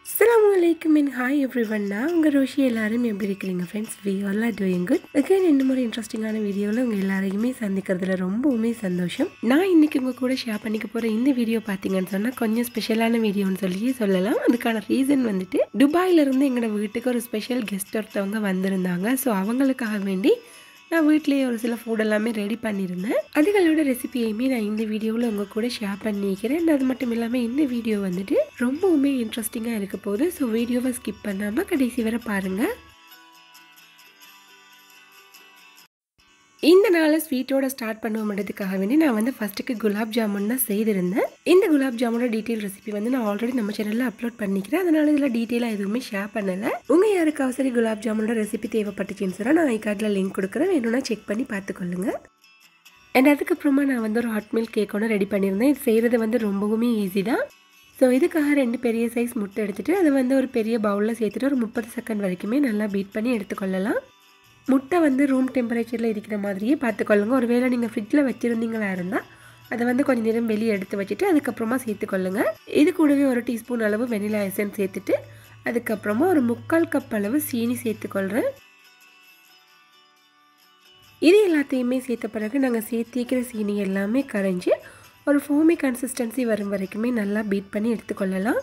அஸ்ஸலாமு அலைக்கும் and hi every one நான் உங்கள் ரோஷி எல்லாரும் எப்படி இருக்கிறீங்க friends we all are doing good again இன்னும் ஒரு இன்ட்ரெஸ்டிங்கான வீடியோவில் உங்கள் எல்லாரையுமே சந்திக்கிறதுல ரொம்பவுமே சந்தோஷம் நான் இன்னைக்கு உங்கள் கூட ஷேர் பண்ணிக்க போகிற இந்த வீடியோ பார்த்தீங்கன்னு சொன்னால் கொஞ்சம் ஸ்பெஷலான வீடியோன்னு சொல்லியே சொல்லலாம் அதுக்கான ரீசன் வந்துட்டு துபாயிலிருந்து எங்களோட வீட்டுக்கு ஒரு ஸ்பெஷல் கெஸ்ட் ஒருத்தவங்க வந்திருந்தாங்க ஸோ அவங்களுக்காக வேண்டி நான் வீட்லேயே ஒரு சில ஃபுட் எல்லாமே ரெடி பண்ணியிருந்தேன் அதுகளோட ரெசிபியையுமே நான் இந்த வீடியோவில் உங்கள் கூட ஷேர் பண்ணிக்கிறேன் And அது மட்டும் இல்லாமல் இந்த வீடியோ வந்துட்டு ரொம்பவுமே இன்ட்ரெஸ்டிங்காக இருக்க போகுது ஸோ வீடியோவை ஸ்கிப் பண்ணாமல் கடைசி வரை பாருங்கள் இந்த நாளை ஸ்வீட்டோட ஸ்டார்ட் பண்ணுவோம்ன்றதுக்காக வேண்டி நான் வந்து ஃபர்ஸ்ட்டுக்கு குலாப் ஜாமுன் தான் செய்திருந்தேன் இந்த குலாப் ஜாமுனோட டீட்டெயில் ரெசிபி வந்து நான் ஆல்ரெடி நம்ம சேனலில் அப்லோட் பண்ணிக்கிறேன் அதனால இதில் டீட்டெயிலாக எதுவுமே ஷேர் பண்ணலை உங்கள் யாருக்காவது சரி குலாப் ஜாமுனோட ரெசிபி தேவைப்பட்டுச்சுன்னு சொன்னால் நான் ஐகார்டில் லிங்க் கொடுக்குறேன் வேணும்னா செக் பண்ணி பார்த்துக்கொள்ளுங்க அண்ட் அதுக்கப்புறமா நான் வந்து ஒரு ஹாட் மில்க் கேக் ஒன்று ரெடி பண்ணியிருந்தேன் இது செய்கிறது வந்து ரொம்பவுமே ஈஸி தான் ஸோ இதுக்காக ரெண்டு பெரிய சைஸ் முட்டை எடுத்துகிட்டு அதை வந்து ஒரு பெரிய பவுலில் சேர்த்துட்டு ஒரு முப்பது செகண்ட் வரைக்குமே நல்லா பீட் பண்ணி எடுத்துக்கொள்ளலாம் முட்டை வந்து ரூம் டெம்பரேச்சரில் இருக்கிற மாதிரியே பார்த்துக்கொள்ளுங்க ஒருவேளை நீங்கள் ஃப்ரிட்ஜில் வச்சுருந்தீங்களா இருந்தால் அதை வந்து கொஞ்சம் நேரம் வெளியே எடுத்து வச்சுட்டு அதுக்கப்புறமா சேர்த்துக்கொள்ளுங்க இது கூடவே ஒரு டீஸ்பூன் அளவு வெனிலா எசன்ஸ் சேர்த்துட்டு அதுக்கப்புறமா ஒரு முக்கால் கப் அளவு சீனி சேர்த்துக்கொள்கிறேன் இது எல்லாத்தையுமே சேர்த்த பிறகு நாங்கள் சேர்த்திக்கிற சீனி எல்லாமே கரைஞ்சி ஒரு ஃபோமி கன்சிஸ்டன்சி வரும் வரைக்குமே நல்லா பீட் பண்ணி எடுத்துக்கொள்ளலாம்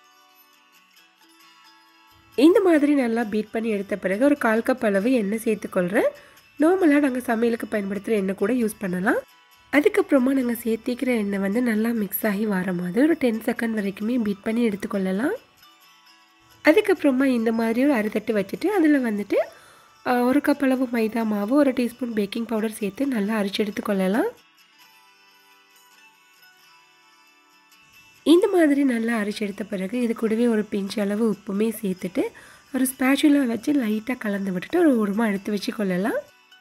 இந்த மாதிரி நல்லா பீட் பண்ணி எடுத்த பிறகு ஒரு கால் கப் அளவு எண்ணெய் சேர்த்துக்கொள்கிறேன் நார்மலாக நாங்கள் சமையலுக்கு பயன்படுத்துகிற எண்ணெய் கூட யூஸ் பண்ணலாம் அதுக்கப்புறமா நாங்கள் சேர்த்திக்கிற எண்ணெய் வந்து நல்லா மிக்ஸ் ஆகி வர மாதிரி ஒரு டென் செகண்ட் வரைக்குமே பீட் பண்ணி எடுத்துக்கொள்ளலாம் அதுக்கப்புறமா இந்த மாதிரி ஒரு அரித்தட்டு வச்சுட்டு அதில் வந்துட்டு ஒரு கப் அளவு மைதா மாவு ஒரு டீஸ்பூன் பேக்கிங் பவுடர் சேர்த்து நல்லா அரிச்சு எடுத்துக்கொள்ளலாம் இந்த மாதிரி நல்லா அரைச்சி எடுத்த பிறகு இது கூடவே ஒரு பிஞ்ச் அளவு உப்புமே சேர்த்துட்டு ஒரு ஸ்பேச்சுலாக வச்சு லைட்டாக கலந்து விட்டுட்டு ஒரு உரமாக எடுத்து வச்சு கொள்ளலாம்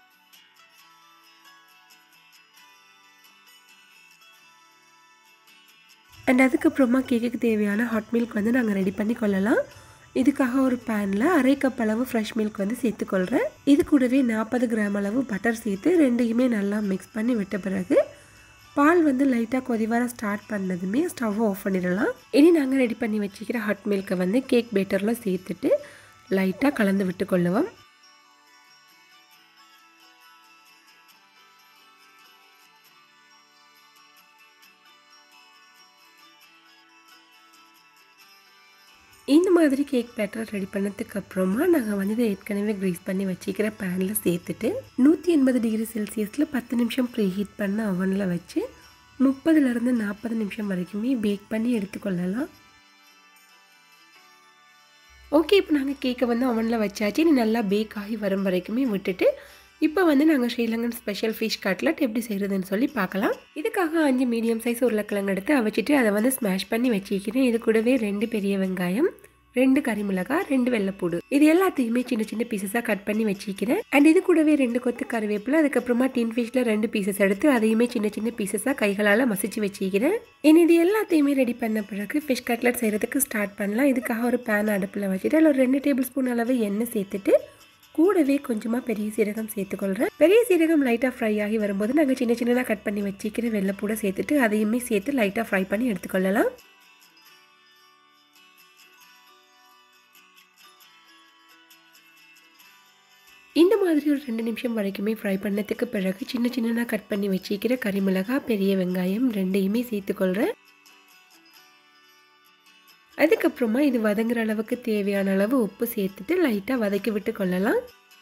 அண்ட் அதுக்கப்புறமா கேக்குக்கு தேவையான ஹாட் மில்க் வந்து நாங்கள் ரெடி பண்ணி கொள்ளலாம் இதுக்காக ஒரு பேனில் அரை கப் அளவு ஃப்ரெஷ் மில்க் வந்து சேர்த்துக்கொள்கிறேன் இது கூடவே நாற்பது கிராம் அளவு பட்டர் சேர்த்து ரெண்டையுமே நல்லா மிக்ஸ் பண்ணி விட்ட பிறகு பால் வந்து லைட்டாக கொதி வர ஸ்டார்ட் பண்ணதுமே ஸ்டவ் ஆஃப் பண்ணிடலாம் இனி நாங்கள் ரெடி பண்ணி வச்சுக்கிற ஹாட் மில்கை வந்து கேக் பேட்டரில் சேர்த்துட்டு லைட்டாக கலந்து விட்டு கொள்ளுவோம் இந்த மாதிரி கேக் பேட்டர் ரெடி பண்ணதுக்கு அப்புறமா நாங்கள் வந்து இதை ஏற்கனவே க்ரீஸ் பண்ணி வச்சுக்கிற பேனில் சேர்த்துட்டு நூற்றி எண்பது டிகிரி செல்சியஸில் பத்து நிமிஷம் ப்ரீ ஹீட் பண்ண அவனில் வச்சு முப்பதுலேருந்து நாற்பது நிமிஷம் வரைக்குமே பேக் பண்ணி எடுத்துக்கொள்ளலாம் ஓகே இப்போ நாங்கள் கேக்கை வந்து அவனில் வச்சாச்சு நீ நல்லா பேக் ஆகி வரும் வரைக்குமே விட்டுட்டு இப்போ வந்து நாங்கள் ஸ்ரீலங்கன் ஸ்பெஷல் ஃபிஷ் கட்லட் எப்படி செய்கிறதுன்னு சொல்லி பார்க்கலாம் இதுக்காக அஞ்சு மீடியம் சைஸ் உருளைக்கிழங்கு எடுத்து அவைச்சிட்டு அதை வந்து ஸ்மாஷ் பண்ணி வச்சுக்கிறேன் இது கூடவே ரெண்டு பெரிய வெங்காயம் ரெண்டு கறிமிளகாய் ரெண்டு வெள்ளைப்பூடு இது எல்லாத்தையுமே சின்ன சின்ன பீசஸாக கட் பண்ணி வச்சுக்கிறேன் அண்ட் இது கூடவே ரெண்டு கொத்து கருவேப்பிலை அதுக்கப்புறமா டின் ஃபிஷ்ல ரெண்டு பீசஸ் எடுத்து அதையுமே சின்ன சின்ன பீசஸாக கைகளால் மசிச்சு வச்சுக்கிறேன் இனி இது எல்லாத்தையுமே ரெடி பண்ண பிறகு ஃபிஷ் கட்லட் செய்கிறதுக்கு ஸ்டார்ட் பண்ணலாம் இதுக்காக ஒரு பேன் அடுப்பில் வச்சுட்டு அதில் ஒரு ரெண்டு டேபிள் ஸ்பூன் அளவு எண்ணெய் சேர்த்துட்டு கூடவே கொஞ்சமாக பெரிய சீரகம் சேர்த்துக்கொள்கிறேன் பெரிய சீரகம் லைட்டாக ஃப்ரை ஆகி வரும்போது நாங்கள் சின்ன சின்னதாக கட் பண்ணி வச்சுக்கிற வெள்ளைப்பூட சேர்த்துட்டு அதையுமே சேர்த்து லைட்டாக ஃப்ரை பண்ணி எடுத்துக்கொள்ளலாம் இந்த மாதிரி ஒரு ரெண்டு நிமிஷம் வரைக்குமே ஃப்ரை பண்ணதுக்கு பிறகு சின்ன சின்னதாக கட் பண்ணி வச்சுக்கிற கறிமிளகாய் பெரிய வெங்காயம் ரெண்டையுமே சேர்த்துக்கொள்கிறேன் அதுக்கப்புறமா இது வதங்குற அளவுக்கு தேவையான அளவு உப்பு சேர்த்துட்டு லைட்டாக வதக்கி விட்டு கொள்ளலாம்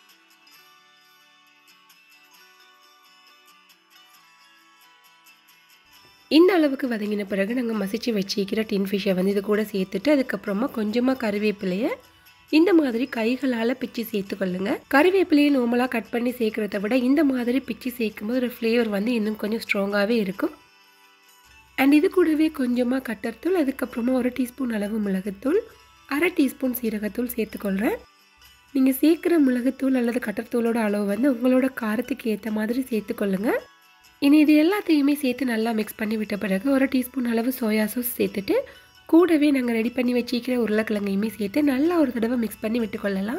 இந்த அளவுக்கு வதங்கின பிறகு நாங்கள் மசிச்சு வச்சிக்கிற டின் ஃபிஷ்ஷை வந்து இது கூட சேர்த்துட்டு அதுக்கப்புறமா கொஞ்சமாக கருவேப்பிலையை இந்த மாதிரி கைகளால் பிச்சு சேர்த்துக்கொள்ளுங்க கறிவேப்பிலையை நார்மலாக கட் பண்ணி சேர்க்குறத விட இந்த மாதிரி பிச்சு சேர்க்கும்போது ஒரு ஃப்ளேவர் வந்து இன்னும் கொஞ்சம் ஸ்ட்ராங்காகவே இருக்கும் அண்ட் இது கூடவே கொஞ்சமாக கட்டர்த்தூள் அதுக்கப்புறமா ஒரு டீஸ்பூன் அளவு மிளகுத்தூள் அரை டீஸ்பூன் சீரகத்தூள் சேர்த்துக்கொள்கிறேன் நீங்கள் சேர்க்குற மிளகுத்தூள் அல்லது கட்டர்த்தூளோட அளவு வந்து உங்களோட காரத்துக்கு ஏற்ற மாதிரி சேர்த்துக்கொள்ளுங்க இனி இது எல்லாத்தையுமே சேர்த்து நல்லா மிக்ஸ் பண்ணி விட்ட பிறகு ஒரு டீஸ்பூன் அளவு சோயா சாஸ் சேர்த்துட்டு கூடவே நாங்கள் ரெடி பண்ணி வச்சிக்கிற உருளைக்கிழங்கையுமே சேர்த்து நல்லா ஒரு தடவை மிக்ஸ் பண்ணி விட்டுக்கொள்ளலாம்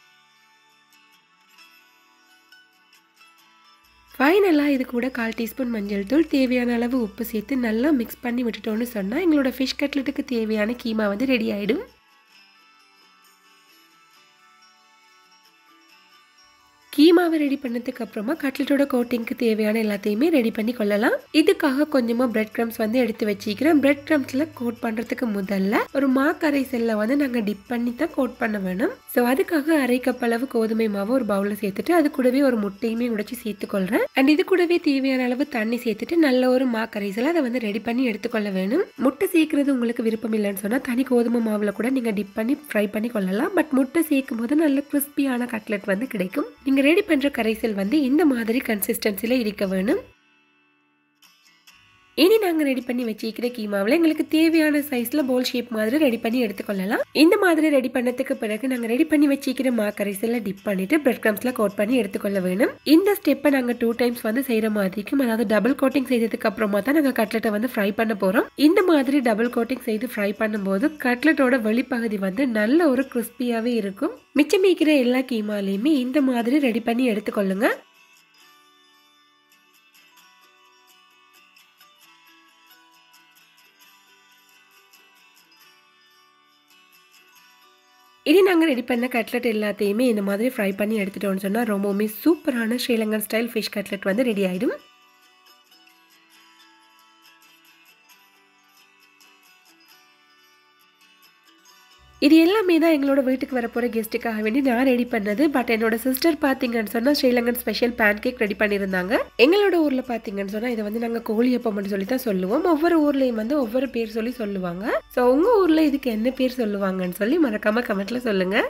ஃபைனலாக இது கூட கால் டீஸ்பூன் மஞ்சள் தூள் தேவையான அளவு உப்பு சேர்த்து நல்லா மிக்ஸ் பண்ணி விட்டுட்டோன்னு சொன்னால் எங்களோட ஃபிஷ் கட்லெட்டுக்கு தேவையான கீமா வந்து ரெடி ஆகிடும் கீமாவை ரெடி பண்ணதுக்கு அப்புறமா கட்லெட்டோட கோட்டிங்க்கு தேவையான எல்லாத்தையுமே ரெடி பண்ணி கொள்ளலாம் இதுக்காக கொஞ்சமாக பிரெட் க்ரம்ஸ் வந்து எடுத்து வச்சுக்கிறேன் பிரெட் க்ரம்ஸில் கோட் பண்ணுறதுக்கு முதல்ல ஒரு மா கரைசலில் வந்து நாங்கள் டிப் பண்ணி தான் கோட் பண்ண வேணும் ஸோ அதுக்காக அரை கப் அளவு கோதுமை மாவை ஒரு பவுலில் சேர்த்துட்டு அது கூடவே ஒரு முட்டையுமே உடைச்சி சேர்த்துக்கொள்கிறேன் அண்ட் இது கூடவே தேவையான அளவு தண்ணி சேர்த்துட்டு நல்ல ஒரு மா கரைசல் அதை வந்து ரெடி பண்ணி எடுத்துக்கொள்ள வேணும் முட்டை சேர்க்கறது உங்களுக்கு விருப்பம் இல்லைன்னு சொன்னால் தனி கோதுமை மாவில் கூட நீங்கள் டிப் பண்ணி ஃப்ரை பண்ணி கொள்ளலாம் பட் முட்டை சேர்க்கும் போது நல்ல கிறிஸ்பியான கட்லெட் வந்து கிடைக்கும் நீங்கள் ரெடி பண்ணுற கரைசல் வந்து இந்த மாதிரி கன்சிஸ்டன்சியில் இருக்க வேணும் இனி நாங்கள் ரெடி பண்ணி வச்சிருக்கிற கீமாவில் எங்களுக்கு தேவையான சைஸில் போல் ஷேப் மாதிரி ரெடி பண்ணி எடுத்துக்கொள்ளலாம் இந்த மாதிரி ரெடி பண்ணதுக்கு பிறகு நாங்கள் ரெடி பண்ணி வச்சிருக்கிற மா கரைசலில் டிப் பண்ணிட்டு பிரெட் க்ரம்ஸில் கோட் பண்ணி எடுத்துக்கொள்ள வேணும் இந்த ஸ்டெப்பை நாங்கள் டூ டைம்ஸ் வந்து செய்கிற மாதிரிக்கும் அதாவது டபுள் கோட்டிங் செய்ததுக்கு அப்புறமா தான் நாங்கள் கட்லெட்டை வந்து ஃப்ரை பண்ண போகிறோம் இந்த மாதிரி டபுள் கோட்டிங் செய்து ஃப்ரை பண்ணும்போது கட்லெட்டோட வெளிப்பகுதி வந்து நல்ல ஒரு கிறிஸ்பியாகவே இருக்கும் மிச்சம் மீக்கிற எல்லா கீமாலையுமே இந்த மாதிரி ரெடி பண்ணி எடுத்துக்கொள்ளுங்க இனி நாங்கள் ரெடி பண்ண கட்லெட் எல்லாத்தையுமே இந்த மாதிரி ஃப்ரை பண்ணி எடுத்துட்டோம்னு சொன்னால் ரொம்பவுமே சூப்பரான ஸ்ரீலங்கன் ஸ்டைல் ஃபிஷ் கட்லெட் வந்து ரெடி ஆகிடும் இது எல்லாமே தான் எங்களோட வீட்டுக்கு வரப்போகிற கெஸ்ட்டுக்காக வேண்டி நான் ரெடி பண்ணது பட் என்னோட சிஸ்டர் பார்த்தீங்கன்னு சொன்னால் Sri Lankan special pancake ready பண்ணியிருந்தாங்க எங்களோட ஊரில் பார்த்தீங்கன்னு சொன்னால் இதை வந்து நாங்கள் கோழி அப்பம்னு சொல்லி தான் சொல்லுவோம் ஒவ்வொரு ஊர்லேயும் வந்து ஒவ்வொரு பேர் சொல்லி சொல்லுவாங்க ஸோ உங்கள் ஊரில் இதுக்கு என்ன பேர் சொல்லுவாங்கன்னு சொல்லி மறக்காமல் கமெண்ட்டில் சொல்லுங்கள்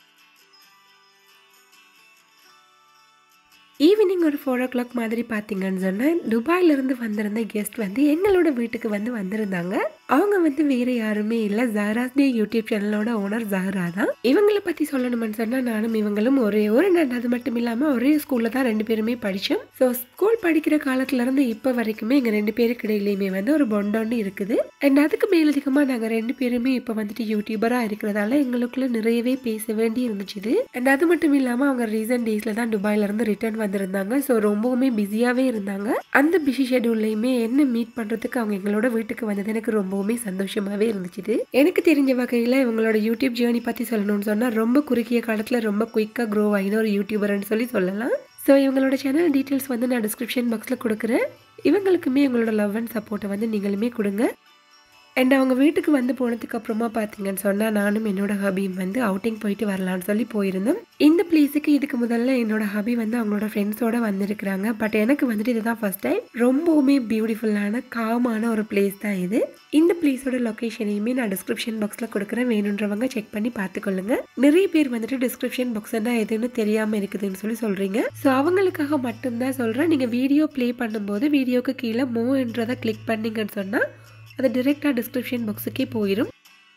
ஈவினிங் ஒரு ஃபோர் ஓ கிளாக் மாதிரி பார்த்தீங்கன்னு சொன்னால் துபாயிலிருந்து வந்திருந்த கெஸ்ட் வந்து எங்களோட வீட்டுக்கு வந்து வந்திருந்தாங்க அவங்க வந்து வேற யாருமே இல்லை ஜஹராஸ் டே யூடியூப் சேனலோட ஓனர் ஜஹரா தான் இவங்கள பற்றி சொல்லணும்னு சொன்னால் நானும் இவங்களும் ஒரே ஒரு நான் அது மட்டும் இல்லாமல் ஒரே ஸ்கூலில் தான் ரெண்டு பேருமே படித்தோம் ஸோ ஸ்கூல் படிக்கிற காலத்துலேருந்து இப்போ வரைக்குமே எங்கள் ரெண்டு பேருக்கு இடையிலையுமே வந்து ஒரு பொண்டோண்டு இருக்குது அண்ட் அதுக்கு மேலதிகமாக நாங்கள் ரெண்டு பேருமே இப்போ வந்துட்டு யூடியூபராக இருக்கிறதால எங்களுக்குள்ள நிறையவே பேச வேண்டி இருந்துச்சு அண்ட் அது மட்டும் இல்லாமல் அவங்க ரீசன்ட் டேஸில் தான் துபாயிலேருந்து ரிட்டர்ன் வந்திருந்தாங்க ஸோ ரொம்பவுமே பிஸியாகவே இருந்தாங்க அந்த பிஸி ஷெடியூல்லையுமே என்ன மீட் பண்ணுறதுக்கு அவங்க எங்களோட வீட்டுக்கு வந்தது எனக்கு ரொம்பவுமே சந்தோஷமாகவே இருந்துச்சு எனக்கு தெரிஞ்ச வகையில் இவங்களோட யூடியூப் ஜேர்னி பற்றி சொல்லணும்னு சொன்னால் ரொம்ப குறுகிய காலத்தில் ரொம்ப குயிக்காக க்ரோ ஆகின ஒரு யூடியூபர்னு சொல்லி சொல்லலாம் ஸோ இவங்களோட சேனல் டீட்டெயில்ஸ் வந்து நான் டிஸ்கிரிப்ஷன் பாக்ஸில் கொடுக்குறேன் இவங்களுக்குமே எங்களோட லவ் அண்ட் சப்போர்ட்டை வந்து நீங்களுமே கொடுங்க அண்ட் அவங்க வீட்டுக்கு வந்து போனதுக்கு அப்புறமா பார்த்தீங்கன்னு சொன்னால் நானும் என்னோட ஹபியும் வந்து அவுட்டிங் போயிட்டு வரலான்னு சொல்லி போயிருந்தோம் இந்த பிளேஸுக்கு இதுக்கு முதல்ல என்னோட ஹபி வந்து அவங்களோட ஃப்ரெண்ட்ஸோட வந்திருக்கிறாங்க பட் எனக்கு வந்துட்டு இதுதான் ஃபர்ஸ்ட் டைம் ரொம்பவுமே பியூட்டிஃபுல்லான காமான ஒரு பிளேஸ் தான் இது இந்த பிளேஸோட லொக்கேஷனையுமே நான் டிஸ்கிரிப்ஷன் பாக்ஸில் கொடுக்குறேன் வேணுன்றவங்க செக் பண்ணி பார்த்துக்கொள்ளுங்க நிறைய பேர் வந்துட்டு டிஸ்கிரிப்ஷன் பாக்ஸ்னா எதுன்னு தெரியாமல் இருக்குதுன்னு சொல்லி சொல்கிறீங்க ஸோ அவங்களுக்காக மட்டும்தான் சொல்கிறேன் நீங்கள் வீடியோ ப்ளே பண்ணும்போது வீடியோக்கு கீழே மூன்றதை கிளிக் பண்ணீங்கன்னு சொன்னால் அது டிரெக்டாக டிஸ்கிரிப்ஷன் பாக்ஸுக்கே போயிடும்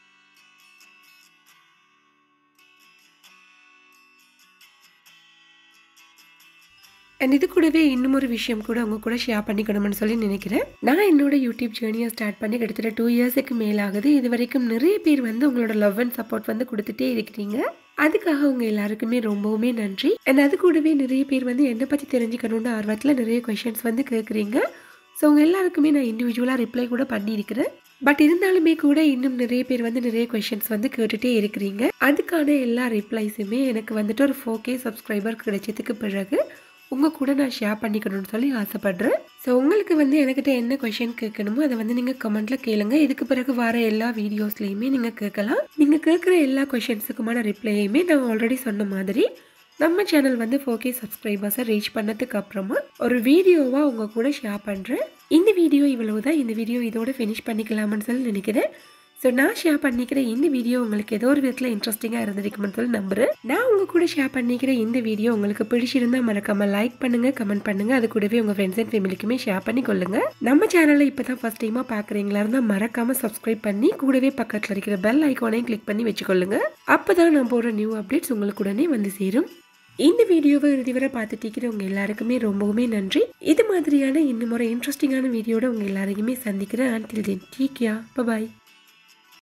அண்ட் இது கூடவே இன்னும் ஒரு விஷயம் கூட உங்க கூட ஷேர் பண்ணிக்கணும்னு சொல்லி நினைக்கிறேன் நான் என்னோட யூடியூப் ஜேர்னியை ஸ்டார்ட் பண்ணி கிட்டத்தட்ட டூ இயர்ஸுக்கு மேலாகுது இது வரைக்கும் நிறைய பேர் வந்து உங்களோட லவ் அண்ட் சப்போர்ட் வந்து கொடுத்துட்டே இருக்கிறீங்க அதுக்காக உங்க எல்லாருக்குமே ரொம்பவுமே நன்றி அண்ட் அது கூடவே நிறைய பேர் வந்து என்னை பற்றி தெரிஞ்சுக்கணும்னு ஆர்வத்தில் நிறைய கொஷின்ஸ் வந்து கேட்குறீங்க ஸோ உங்க எல்லாருக்குமே நான் இண்டிவிஜுவலாக ரிப்ளை கூட பண்ணியிருக்கிறேன் பட் இருந்தாலுமே கூட இன்னும் நிறைய பேர் வந்து நிறைய கொஷின்ஸ் வந்து கேட்டுகிட்டே இருக்கிறீங்க அதுக்கான எல்லா ரிப்ளைஸுமே எனக்கு வந்துட்டு ஒரு ஃபோர் கே சப்ஸ்கிரைபர் கிடைச்சதுக்கு பிறகு உங்கள் கூட நான் ஷேர் பண்ணிக்கணும்னு சொல்லி ஆசைப்பட்றேன் ஸோ உங்களுக்கு வந்து என்கிட்ட என்ன கொஷின் கேட்கணுமோ அதை வந்து நீங்கள் கமெண்ட்டில் கேளுங்க இதுக்கு பிறகு வர எல்லா வீடியோஸ்லையுமே நீங்கள் கேட்கலாம் நீங்கள் கேட்குற எல்லா கொஷின்ஸுக்குமான ரிப்ளையுமே நான் ஆல்ரெடி சொன்ன மாதிரி நம்ம சேனல் வந்து ஃபோர் கே சப்ஸ்கிரைபர்ஸை ரீச் பண்ணதுக்கு அப்புறமா ஒரு வீடியோவாக உங்கள் கூட ஷேர் பண்ணுறேன் இந்த வீடியோ இவ்வளவு தான் இந்த வீடியோ இதோட ஃபினிஷ் பண்ணிக்கலாம்னு சொல்லி நினைக்கிறேன் ஸோ நான் ஷேர் பண்ணிக்கிற இந்த வீடியோ உங்களுக்கு ஏதோ ஒரு விதத்தில் இன்ட்ரெஸ்டிங்காக இருந்திருக்குமென்னு சொல்லி நம்புறேன் நான் உங்கள் கூட ஷேர் பண்ணிக்கிற இந்த வீடியோ உங்களுக்கு பிடிச்சிருந்தா மறக்காம லைக் பண்ணுங்க கமெண்ட் பண்ணுங்க அது கூடவே உங்கள் ஃப்ரெண்ட்ஸ் அண்ட் ஃபேமிலிக்குமே ஷேர் பண்ணி கொள்ளுங்க நம்ம சேனலை இப்போ தான் ஃபஸ்ட் டைமாக பார்க்குறீங்களா இருந்தால் மறக்காம சப்ஸ்கிரைப் பண்ணி கூடவே பக்கத்தில் இருக்கிற பெல் ஐக்கானையும் கிளிக் பண்ணி வச்சுக்கொள்ளுங்க அப்போ தான் நான் போடுற நியூ அப்டேட்ஸ் உங்களுக்கு உடனே வந்து சேரும் இந்த வீடியோவை இறுதி வரை பார்த்துட்டு இருக்கிறவங்க எல்லாருக்குமே ரொம்பவுமே நன்றி இது மாதிரியான இன்னும் ஒரு இன்ட்ரெஸ்டிங்கான வீடியோட உங்க எல்லாரையுமே சந்திக்கிறேன் அன்டில் தென் டீக்கியா பாய்